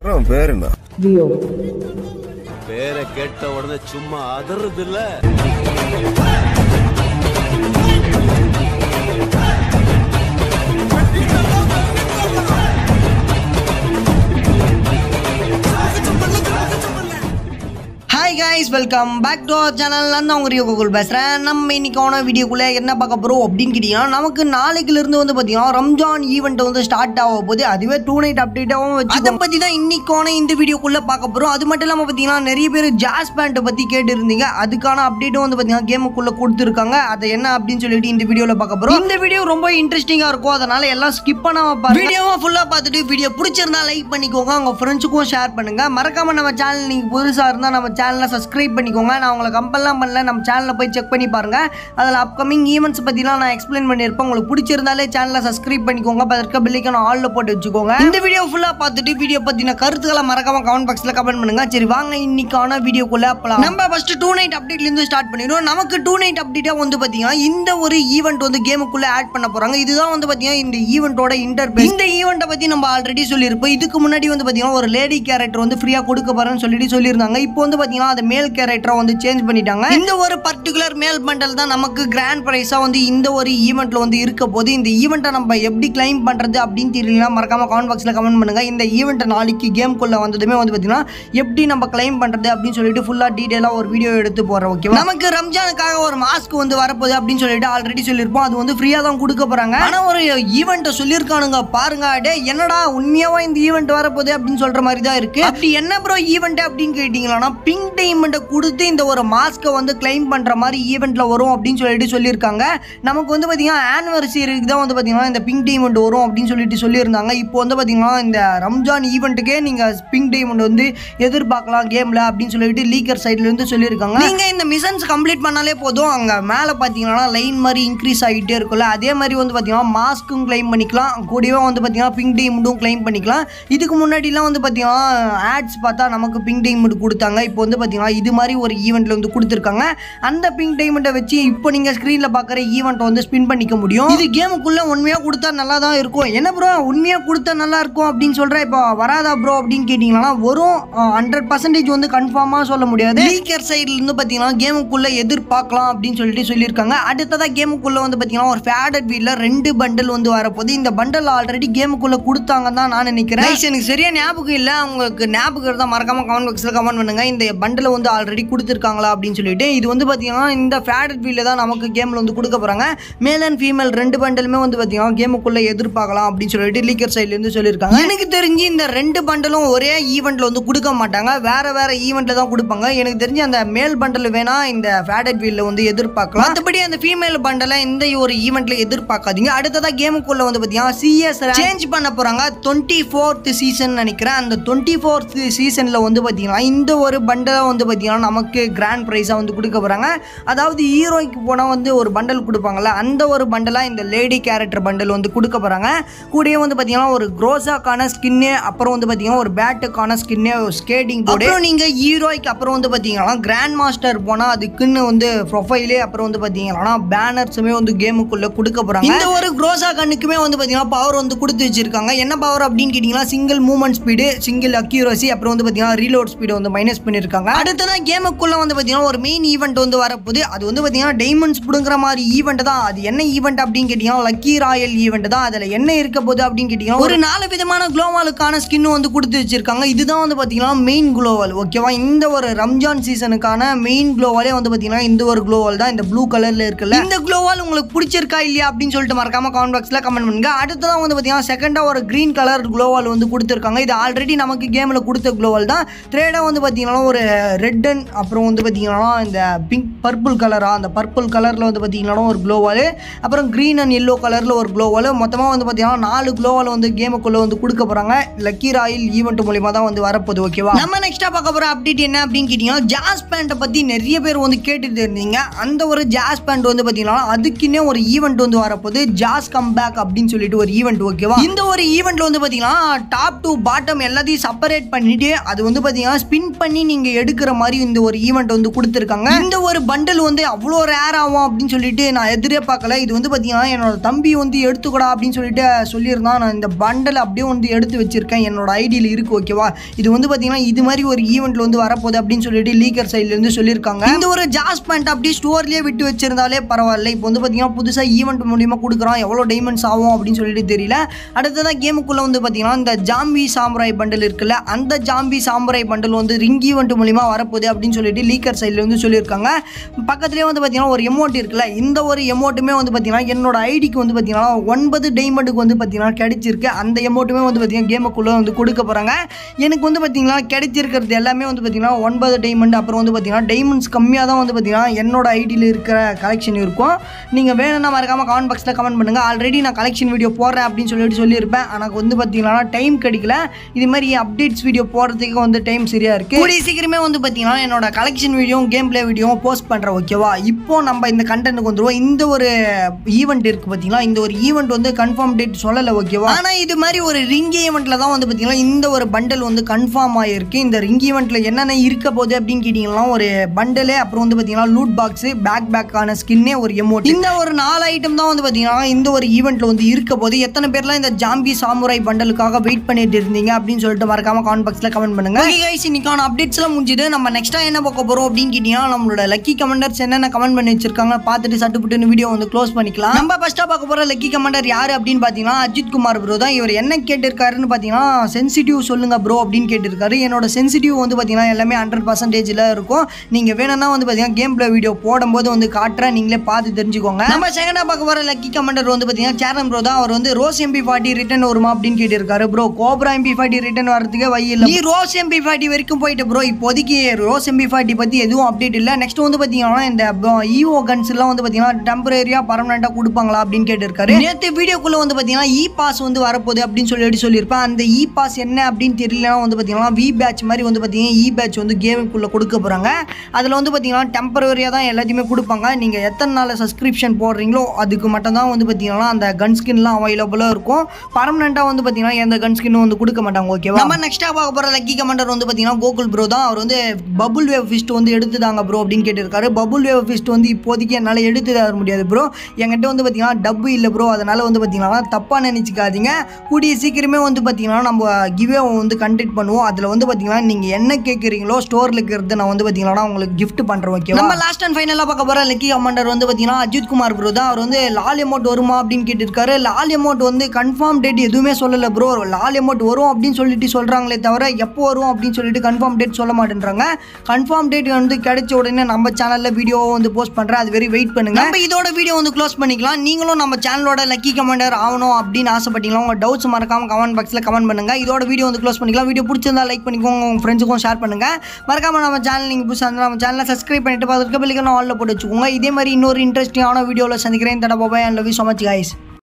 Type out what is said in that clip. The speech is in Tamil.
உன் பேர் என்ன ரியோ பேரை கேட்ட உடனே சும்மா அதறது இல்ல hi guys welcome back to our channel நான் உங்க ரியோ கோகுல் பேசுகிறேன் நம்ம இன்னைக்கான வீடியோக்குள்ளே என்ன பார்க்க போகிறோம் அப்படின்னு கேட்டிங்கன்னா நமக்கு நாளைக்குலேருந்து வந்து பார்த்தீங்கன்னா ரம்ஜான் ஈவெண்ட் வந்து ஸ்டார்ட் ஆக போகுது அதுவே டூ நைட் அப்டேட்டாகவும் வச்சு அதை பற்றி தான் இன்னைக்கான இந்த வீடியோக்குள்ளே பார்க்க போகிறோம் அது மட்டும் இல்லாமல் பார்த்தீங்கன்னா நிறைய பேர் ஜாஸ் பேண்ட்டை பற்றி கேட்டு இருந்தீங்க அதுக்கான அப்டேட்டும் வந்து பார்த்தீங்கன்னா கேமுக்குள்ளே கொடுத்துருக்காங்க அதை என்ன அப்படின்னு சொல்லிட்டு இந்த வீடியோவில் பார்க்க போகிறோம் இந்த வீடியோ ரொம்ப இன்ட்ரெஸ்டிங்காக இருக்கும் அதனால எல்லாம் ஸ்கிப் பண்ணாம பாருங்க வீடியோவை ஃபுல்லாக பார்த்துட்டு வீடியோ பிடிச்சிருந்தா லைக் பண்ணிக்கோங்க உங்கள் ஃப்ரெண்ட்ஸுக்கும் ஷேர் பண்ணுங்க மறக்காம நம்ம சேனல் நீங்கள் புதுசாக இருந்தால் நம்ம சேனலை சப்ஸ்கிரைப் பண்ணிக்கோங்க நான் உங்களை கம்பல்லாம் பண்ணல நம்ம சேனலில் போய் செக் பண்ணி பாருங்க அதில் அப்கமிங் ஈவெண்ட்ஸ் பற்றிலாம் நான் எக்ஸ்பிளைன் பண்ணியிருப்பேன் உங்களுக்கு பிடிச்சிருந்தாலே சேனலை சப்ஸ்கிரைப் பண்ணிக்கோங்க அப்ப இருக்க பில்லைக்கான ஆலில் போட்டு வச்சுக்கோங்க இந்த வீடியோ ஃபுல்லாக பார்த்துட்டு வீடியோ பற்றின கருத்துக்களை மறக்காம கமெண்ட் பாக்ஸில் கமெண்ட் பண்ணுங்க சரி வாங்க இன்னைக்கான வீடியோக்குள்ள போகலாம் நம்ம ஃபர்ஸ்ட் டூ நைட் அப்டேட்லேருந்து ஸ்டார்ட் பண்ணிடுவோம் நமக்கு டூ நைட் அப்டேட்டாக வந்து பார்த்தீங்கன்னா இந்த ஒரு ஈவெண்ட் வந்து கேமுக்குள்ளே ஆட் பண்ண போகிறாங்க இதுதான் வந்து பார்த்தீங்கன்னா இந்த ஈவெண்ட்டோட இன்டர்பேஸ் இந்த ஈவெண்ட்டை பற்றி நம்ம ஆல்ரெடி சொல்லியிருப்போம் இதுக்கு முன்னாடி வந்து பார்த்தீங்கன்னா ஒரு லேடி கேரக்டர் வந்து ஃப்ரீயாக கொடுக்க போகிறேன்னு சொல்லிட்டு சொல்லியிருந்தாங்க இப்போ வந்து பார்த்தீங்கன்னா அந்த மேல் கேரக்டரை வந்து சேஞ்ச் பண்ணிட்டாங்க இந்த ஒரு பர்டிகுலர் மேல் பண்டல் தான் நமக்கு கிராண்ட் ப்ரைஸாக வந்து இந்த ஒரு ஈவெண்ட்டில் வந்து இருக்க போது இந்த ஈவெண்ட்டை நம்ம எப்படி கிளைம் பண்ணுறது அப்படின்னு தெரியலனா மறக்காம கமெண்ட் பாக்ஸில் கமெண்ட் பண்ணுங்க இந்த ஈவெண்ட்டை நாளைக்கு கேம்குள்ளே வந்ததுமே வந்து பார்த்தீங்கன்னா எப்படி நம்ம கிளைம் பண்ணுறது அப்படின்னு சொல்லிட்டு ஃபுல்லாக டீட்டெயிலாக ஒரு வீடியோ எடுத்து போகிறோம் ஓகேவா நமக்கு ரம்ஜானுக்காக ஒரு மாஸ்க் வந்து வரப்போகுது அப்படின்னு சொல்லிட்டு ஆல்ரெடி சொல்லியிருப்போம் அது வந்து ஃப்ரீயாக தான் கொடுக்க போகிறாங்க ஆனால் ஒரு ஈவெண்ட்டை சொல்லியிருக்கானுங்க பாருங்க டே என்னடா உண்மையாவா இந்த ஈவெண்ட் வரப்போகுது அப்படின்னு சொல்கிற மாதிரி தான் இருக்கு அப்படி என்ன ப்ரோ ஈவெண்ட் அப்படின்னு கேட்டிங்களா பிங்க் டைமண்டை கொடுத்து இந்த ஒரு மாஸ்க்கை வந்து கிளைம் பண்ணுற மாதிரி ஈவெண்ட்டில் வரும் அப்படின்னு சொல்லிட்டு சொல்லியிருக்காங்க நமக்கு வந்து பார்த்தீங்கன்னா ஆனிவர்சரிக்கு தான் வந்து பார்த்தீங்கன்னா இந்த பிங்க் டைமண்ட் வரும் அப்படின்னு சொல்லிட்டு சொல்லியிருந்தாங்க இப்போ வந்து பார்த்தீங்கன்னா இந்த ரம்ஜான் ஈவெண்ட்டுக்கே நீங்கள் பிங்க் டைமண்ட் வந்து எதிர்பார்க்கலாம் கேமில் அப்படின்னு சொல்லிட்டு லீக்கர் சைட்லேருந்து சொல்லியிருக்காங்க நீங்கள் இந்த மிஷன்ஸ் கம்ப்ளீட் பண்ணாலே போதும் அங்கே மேலே பார்த்தீங்கன்னா லைன் மாதிரி இன்க்ரீஸ் ஆகிட்டே இருக்கும்ல அதே மாதிரி வந்து பார்த்தீங்கன்னா மாஸ்க்கும் கிளைம் பண்ணிக்கலாம் கூடவே வந்து பார்த்தீங்கன்னா பிங்க் டைமண்டும் கிளைம் பண்ணிக்கலாம் இதுக்கு முன்னாடிலாம் வந்து பார்த்தீங்கன்னா ஆட்ஸ் பார்த்தா நமக்கு பிங்க் டைமண்ட் கொடுத்தாங்க இப்போ வந்து பார்த்தீங்கன்னா இது மாதிரி ஒரு ஈவெண்ட்டில் வந்து கொடுத்துருக்காங்க அந்த பிங்க் டைமண்டை வச்சு இப்போ நீங்கள் ஸ்க்ரீனில் பார்க்குற ஈவெண்ட்டை வந்து ஸ்பின் பண்ணிக்க முடியும் இது கேமுக்குள்ளே உண்மையாக கொடுத்தா நல்லா தான் இருக்கும் என்ன ப்ரோ உண்மையாக கொடுத்தா நல்லா இருக்கும் அப்படின்னு சொல்கிறேன் இப்போ வராதா ப்ரோ அப்படின்னு கேட்டிங்கன்னா வரும் ஹண்ட்ரட் பர்சன்டேஜ் வந்து கன்ஃபார்மாக சொல்ல முடியாது லீக்கர் சைட்லேருந்து பார்த்தீங்கன்னா கேமுக்குள்ளே எதிர்பார்க்கலாம் அப்படின்னு சொல்லிட்டு சொல்லியிருக்காங்க அடுத்ததாக கேமுக்குள்ளே வந்து பார்த்தீங்கன்னா ஒரு ஃபேடட் வீலில் ரெண்டு பண்டல் வந்து வரப்போகுது இந்த பண்டல் ஆல்ரெடி கேமுக்குள்ளே கொடுத்தாங்கன்னு தான் நான் நினைக்கிறேன் Guys, எனக்கு சரியா ஞாபகம் இல்லை உங்களுக்கு ஞாபகம் இருந்தால் மறக்காம கமெண்ட் பாக்ஸில் கமெண்ட் பண்ணுங்க இந்த பண்டில் வந்து ஆல்ரெடி கொடுத்துருக்காங்களா அப்படின்னு சொல்லிட்டு இது வந்து பார்த்தீங்கன்னா இந்த ஃபேடட் வீலில் தான் நமக்கு கேமில் வந்து கொடுக்க போகிறாங்க மேல் அண்ட் ஃபீமேல் ரெண்டு பண்டலுமே வந்து பார்த்தீங்கன்னா கேமுக்குள்ளே எதிர்பார்க்கலாம் அப்படின்னு சொல்லிட்டு லீக்கர் சைட்லேருந்து சொல்லியிருக்காங்க எனக்கு தெரிஞ்சு இந்த ரெண்டு பண்டலும் ஒரே ஈவெண்ட்டில் வந்து கொடுக்க மாட்டாங்க வேற வேற ஈவெண்ட்டில் தான் கொடுப்பாங்க எனக்கு தெரிஞ்சு அந்த மேல் பண்டல் வேணா இந்த ஃபேடட் வீலில் வந்து எதிர்பார்க்கலாம் மற்றபடி அந்த ஃபீமேல் பண்டலை இந்த ஒரு ஈவெண்ட்டில் எதிர்பார்க்காதீங்க அடுத்ததாக கேமுக்குள்ளே வந்து பார்த்தீங்கன்னா சிஎஸ் சேஞ்ச் பண்ண போகிறாங்க டுவெண்ட்டி ஃபோர்த் சீசன் நினைக்கிறேன் அந்த டுவெண்ட்டி ஃபோர்த் சீசனில் வந்து பார்த்தீங்கன்னா இந்த ஒரு பண்டலை வந்து பார்த்தீங்கன்னா நமக்கு கிராண்ட் ப்ரைஸாக வந்து கொடுக்க போகிறாங்க அதாவது ஹீரோய்க்கு போனால் வந்து ஒரு பண்டல் கொடுப்பாங்கல்ல அந்த ஒரு பண்டலாக இந்த லேடி கேரக்டர் பண்டல் வந்து கொடுக்க போகிறாங்க கூடயே வந்து பார்த்தீங்கன்னா ஒரு க்ரோஸாக்கான ஸ்கின்னு அப்புறம் வந்து பார்த்தீங்கன்னா ஒரு பேட்டுக்கான ஸ்கின்னு ஸ்கேட்டிங் போர்டு அப்புறம் நீங்கள் ஹீரோய்க்கு அப்புறம் வந்து பார்த்தீங்கன்னா கிராண்ட் மாஸ்டர் போனால் அதுக்குன்னு வந்து ப்ரொஃபைலே அப்புறம் வந்து பார்த்தீங்கன்னா பேனர்ஸுமே வந்து கேமுக்குள்ளே கொடுக்க போகிறாங்க இந்த ஒரு க்ரோஸா கண்ணுக்குமே வந்து பார்த்தீங்கன்னா பவர் வந்து கொடுத்து வச்சிருக்காங்க என்ன பவர் அப்படின்னு கேட்டிங்கன்னா single movement speed single accuracy அப்புறம் வந்து பார்த்தீங்கன்னா ரீலோட் ஸ்பீடு வந்து மைனஸ் பண்ணியிருக்காங்க அடுத்ததான் கேமுக்குள்ளே வந்து பார்த்தீங்கன்னா ஒரு மெயின் ஈவெண்ட் வந்து வரப்போகுது அது வந்து பார்த்தீங்கன்னா டைமண்ட்ஸ் பிடுங்குற மாதிரி ஈவெண்ட் தான் அது என்ன ஈவெண்ட் அப்படின்னு கேட்டிங்கன்னா லக்கி ராயல் ஈவெண்ட் தான் அதில் என்ன இருக்க போகுது அப்படின்னு கேட்டிங்கன்னா ஒரு நாலு விதமான குளோவாலுக்கான ஸ்கின் வந்து கொடுத்து வச்சிருக்காங்க இதுதான் வந்து பார்த்தீங்கன்னா மெயின் குளோவல் ஓகேவா இந்த ஒரு ரம்ஜான் சீசனுக்கான மெயின் குளோவாலே வந்து பார்த்தீங்கன்னா இந்த ஒரு குளோவல் தான் இந்த ப்ளூ கலரில் இருக்குல்ல இந்த குளோவால் உங்களுக்கு பிடிச்சிருக்கா இல்லையா அப்படின்னு சொல்லிட்டு மறக்காம கமெண்ட் பாக்ஸில் கமெண்ட் பண்ணுங்க அடுத்ததான் வந்து பார்த்தீங்கன்னா செகண்டாக ஒரு க்ரீன் கலர் குளோவால் வந்து கொடுத்துருக்காங்க இது ஆல்ரெடி நமக்கு கேமில் கொடுத்த குளோவால் தான் த்ரேடாக வந்து பார்த்தீங்கன்னா ஒரு ரெட் அண்ட் அப்புறம் வந்து பார்த்தீங்கன்னா இந்த பிங்க் பர்பிள் கலரா அந்த பர்பிள் கலரில் வந்து பார்த்தீங்கன்னா ஒரு குளோவால் அப்புறம் க்ரீன் அண்ட் எல்லோ கலரில் ஒரு குளோவால் மொத்தமாக வந்து பார்த்தீங்கன்னா நாலு குளோவால் வந்து கேமுக்குள்ளே வந்து கொடுக்க போகிறாங்க லக்கி ராயில் ஈவெண்ட் மூலியமாக தான் வந்து வரப்போகுது ஓகேவா நம்ம நெக்ஸ்ட்டாக பார்க்க போகிற அப்டேட் என்ன அப்படின்னு கேட்டிங்கன்னா ஜாஸ் பேண்ட்டை பற்றி நிறைய பேர் வந்து கேட்டுட்டு இருந்தீங்க அந்த ஒரு ஜாஸ் பேண்ட் வந்து பார்த்தீங்கன்னா அதுக்குன்னே ஒரு ஈவெண்ட் வந்து வரப்போகுது ஜாஸ் கம் பேக் அப்படின்னு சொல்லிட்டு ஒரு ஈவெண்ட் ஓகேவா இந்த ஒரு ஈவெண்ட்ல வந்து பார்த்தீங்கன்னா டாப் டு பாட்டம் எல்லாத்தையும் செப்பரேட் பண்ணிட்டு அது வந்து பார்த்தீங்கன்னா ஸ்பின் பண்ணி நீங்கள் எடுக்கிற மாதிரி மாதிரி இந்த ஒரு ஈவெண்ட் வந்து கொடுத்துருக்காங்க இந்த ஒரு பண்டில் வந்து அவ்வளோ ரேர் ஆகும் அப்படின்னு சொல்லிட்டு நான் எதிரே பார்க்கல இது வந்து பார்த்தீங்கன்னா என்னோட தம்பி வந்து எடுத்துக்கூடா அப்படின்னு சொல்லிட்டு சொல்லியிருந்தான் நான் இந்த பண்டல் அப்படியே வந்து எடுத்து வச்சிருக்கேன் என்னோட ஐடியில் இருக்கு ஓகேவா இது வந்து பார்த்தீங்கன்னா இது மாதிரி ஒரு ஈவெண்ட்ல வந்து வரப்போகுது அப்படின்னு சொல்லிட்டு லீக்கர் சைட்லேருந்து சொல்லியிருக்காங்க இந்த ஒரு ஜாஸ் பேண்ட் அப்படியே ஸ்டோர்லேயே விட்டு வச்சிருந்தாலே பரவாயில்ல இப்போ வந்து பார்த்தீங்கன்னா புதுசாக ஈவெண்ட் மூலியமாக கொடுக்குறான் எவ்வளோ டைமண்ட்ஸ் ஆகும் அப்படின்னு சொல்லிட்டு தெரியல அடுத்ததாக கேமுக்குள்ளே வந்து பார்த்தீங்கன்னா இந்த ஜாம்பி சாம்பராய் பண்டல் இருக்குல்ல அந்த ஜாம்பி சாம்பராய் பண்டல் வந்து ரிங் ஈவெண்ட் மூலிமா வரப்போகுது அப்படின்னு சொல்லிட்டு லீக்கர் சைடில் வந்து சொல்லியிருக்காங்க பக்கத்துலேயே வந்து பார்த்தீங்கன்னா ஒரு எமௌண்ட் இருக்குல்ல இந்த ஒரு எமௌண்ட்டுமே வந்து பார்த்தீங்கன்னா என்னோட ஐடிக்கு வந்து பார்த்தீங்கன்னா ஒன்பது டைமண்டுக்கு வந்து பார்த்தீங்கன்னா கிடைச்சிருக்கு அந்த எமௌண்ட்டுமே வந்து பார்த்தீங்கன்னா கேமுக்குள்ளே வந்து கொடுக்க போகிறாங்க எனக்கு வந்து பார்த்தீங்கன்னா கிடைச்சிருக்கிறது எல்லாமே வந்து பார்த்தீங்கன்னா ஒன்பது டைமண்ட் அப்புறம் வந்து பார்த்தீங்கன்னா டைமண்ட்ஸ் கம்மியாக தான் வந்து பார்த்தீங்கன்னா என்னோட ஐடியில் இருக்கிற கலெக்ஷன் இருக்கும் நீங்கள் வேணும்னா மறக்காமல் கமெண்ட் பாக்ஸில் கமெண்ட் பண்ணுங்கள் ஆல்ரெடி நான் கலெக்ஷன் வீடியோ போடுறேன் அப்படின்னு சொல்லிட்டு சொல்லியிருப்பேன் எனக்கு வந்து பார்த்தீங்கன்னா டைம் கிடைக்கல இது மாதிரி அப்டேட்ஸ் வீடியோ போடுறதுக்கு வந்து டைம் சரியாக இருக்குது கூடிய சீக்கிரமே வந்து பார்த்தீங்கன்னா என்னோட கலெக்ஷன் வீடியோ கேம் பிளே வீடியோவும் போஸ்ட் பண்ணுறேன் ஓகேவா இப்போ நம்ம இந்த கண்டென்ட்டுக்கு வந்துருவோம் இந்த ஒரு ஈவெண்ட் இருக்குது பார்த்தீங்களா இந்த ஒரு ஈவெண்ட் வந்து கன்ஃபார்ம் டேட் சொல்லலை ஓகேவா ஆனால் இது மாதிரி ஒரு ரிங் ஈவெண்ட்டில் தான் வந்து பார்த்தீங்கன்னா இந்த ஒரு பண்டல் வந்து கன்ஃபார்ம் ஆகிருக்கு இந்த ரிங் ஈவெண்ட்டில் என்னென்ன இருக்க போகுது அப்படின்னு கேட்டிங்கன்னா ஒரு பண்டலு அப்புறம் வந்து பார்த்தீங்கன்னா லூட் பாக்ஸு பேக் பேக்கான ஸ்கின்னே ஒரு எமௌண்ட் இந்த ஒரு நாலு ஐட்டம் தான் வந்து பார்த்தீங்கன்னா இந்த ஒரு ஈவெண்ட்டில் வந்து இருக்க போது எத்தனை பேர்லாம் இந்த ஜாம்பி சாமுராய் பண்டலுக்காக வெயிட் பண்ணிட்டு இருந்தீங்க அப்படின்னு சொல்லிட்டு மறக்காம கமெண்ட் பாக்ஸில் கமெண்ட் பண்ணுங்க ஓகே கைஸ் இன்னைக்கான அப்டேட்ஸ்லாம் முடிஞ்சுது நம்ம நெக்ஸ்டா என்ன பார்க்க போறோம் அப்படின்னு கேட்டீங்கன்னா நம்மளோட லக்கி கமெண்டர்ஸ் என்னென்ன கமெண்ட் பண்ணி வச்சிருக்காங்க பார்த்துட்டு சட்டுப்புட்டுன்னு வீடியோ வந்து க்ளோஸ் பண்ணிக்கலாம் நம்ம ஃபர்ஸ்டா பார்க்க போற லக்கி கமெண்டர் யாரு அப்படின்னு பார்த்தீங்கன்னா அஜித் குமார் ப்ரோ தான் இவர் என்ன கேட்டிருக்காருன்னு பார்த்தீங்கன்னா சென்சிட்டிவ் சொல்லுங்க ப்ரோ அப்படின்னு கேட்டிருக்காரு என்னோட சென்சிட்டிவ் வந்து பார்த்தீங்கன்னா எல்லாமே ஹண்ட்ரட் பர்சன்டேஜில் இருக்கும் நீங்க வேணும்னா வந்து பார்த்தீங்கன்னா கேம் பிளே வீடியோ போடும்போது வந்து காட்டுறேன் நீங்களே பார்த்து தெரிஞ்சுக்கோங்க நம்ம செகண்டா பார்க்க போற லக்கி கமெண்டர் வந்து பார்த்தீங்கன்னா சேரன் ப்ரோ தான் அவர் வந்து ரோஸ் எம்பி ஃபார்ட்டி ரிட்டன் வருமா அப்படின்னு கேட்டிருக்காரு bro cobra MP forty return வரதுக்கே வழி இல்லை நீ ரோஸ் எம்பி ஃபார்ட்டி வரைக்கும் போயிட்டு ப்ரோ இப்போதைக்கு ரோஸ் எம்பி ஃபார்ட்டி பற்றி எதுவும் அப்டேட் இல்லை நெக்ஸ்ட் வந்து பார்த்தீங்கன்னா இந்த ஈவோ கன்ஸ் எல்லாம் வந்து பார்த்தீங்கன்னா டெம்பரரியாக பர்மனெண்ட்டாக கொடுப்பாங்களா அப்படின்னு கேட்டிருக்காரு நேற்று வீடியோக்குள்ளே வந்து பார்த்தீங்கன்னா இ பாஸ் வந்து வரப்போகுது அப்படின்னு சொல்லிட்டு சொல்லியிருப்பேன் அந்த இ பாஸ் என்ன அப்படின்னு தெரியலனா வந்து பார்த்தீங்கன்னா வி பேட்ச் மாதிரி வந்து பார்த்தீங்கன்னா இ பேட்ச் வந்து கேமுக்குள்ளே கொடுக்க போகிறாங்க அதில் வந்து பார்த்தீங்கன்னா டெம்பரரியாக தான் எல்லாத்தையுமே கொடுப்பாங்க நீங்கள் எத்தனை நாள் சப்ஸ்கிரிப்ஷன் போடுறீங்களோ அதுக்கு மட்டும் தான் வந்து பார்த்தீங்கன்னா அந்த கன் ஸ்கின்லாம் அவைலபிளாக இருக்கும் பர்மனெண்ட்டாக வந்து பார்த்தீங்கன்னா எந்த கன் ஸ்கின்னும் வந்து கொடுக்க மாட்டாங்க ஓகேவா நம்ம நெக்ஸ்ட்டாக பார்க்க போகிற லக்கி கமெண்டர் வந்து பார்த்தீங்கன்னா கோகுல் ப்ரோ தான் அவர் வந்து பபுள் வேவ் ஃபிஸ்ட் வந்து எடுத்துதாங்க ப்ரோ அப்படின்னு கேட்டிருக்காரு பபுள் வேவ் ஃபிஸ்ட் வந்து இப்போதைக்கு என்னால் எடுத்து தர முடியாது ப்ரோ என்கிட்ட வந்து பார்த்தீங்கன்னா டப்பு இல்லை ப்ரோ அதனால் வந்து பார்த்தீங்கன்னா தப்பாக நினச்சிக்காதீங்க கூடிய சீக்கிரமே வந்து பார்த்தீங்கன்னா நம்ம கிவே வந்து கண்டக்ட் பண்ணுவோம் அதில் வந்து பார்த்தீங்கன்னா நீங்கள் என்ன கேட்குறீங்களோ ஸ்டோரில் இருக்கிறது நான் வந்து பார்த்தீங்கன்னா உங்களுக்கு gift பண்ணுறேன் ஓகே நம்ம லாஸ்ட் அண்ட் ஃபைனலாக பார்க்க போகிற லக்கி கமாண்டர் வந்து பார்த்தீங்கன்னா அஜித் குமார் ப்ரோ தான் அவர் வந்து லால் அமௌண்ட் வருமா அப்படின்னு கேட்டிருக்காரு லால் அமௌண்ட் வந்து கன்ஃபார்ம் டேட் எதுவுமே சொல்லலை ப்ரோ லால் அமௌண்ட் வரும் அப்படின்னு சொல்லிட்டு சொல்கிறாங்களே தவிர எப்போ வரும் அப்படின்னு சொல்லிட்டு கன்ஃபார்ம் டேட் சொல்ல மாட்டேன்றாங்க கன்ஃபார்ம் டேட் வந்து கிடைச்ச உடனே நம்ம சேனலில் வீடியோ வந்து போஸ்ட் பண்ணுறேன் அது வெரி வெயிட் பண்ணுங்க நம்ம இதோட வீடியோ வந்து க்ளோஸ் பண்ணிக்கலாம் நீங்களும் நம்ம சேனலோட லக்கி கமெண்டர் ஆகணும் அப்படின்னு ஆசைப்பட்டீங்களா உங்கள் டவுட்ஸ் மறக்காம கமெண்ட் பாக்ஸில் கமெண்ட் பண்ணுங்க இதோட வீடியோ வந்து க்ளோஸ் பண்ணிக்கலாம் வீடியோ பிடிச்சிருந்தா லைக் பண்ணிக்கோங்க உங்கள் ஃப்ரெண்ட்ஸுக்கும் ஷேர் பண்ணுங்க மறக்காம நம்ம சேனல் நீங்கள் புதுசாக இருந்தால் நம்ம சேனலை சப்ஸ்கிரைப் பண்ணிட்டு பார்த்துட்டு பெல்லிக்கணும் ஆல்ல போட்டு வச்சுக்கோங்க இதே மாதிரி இன்னொரு இன்ட்ரெஸ்டிங்கான வீடியோவில் சந்திக்கிறேன் தடவை bye and love you so much guys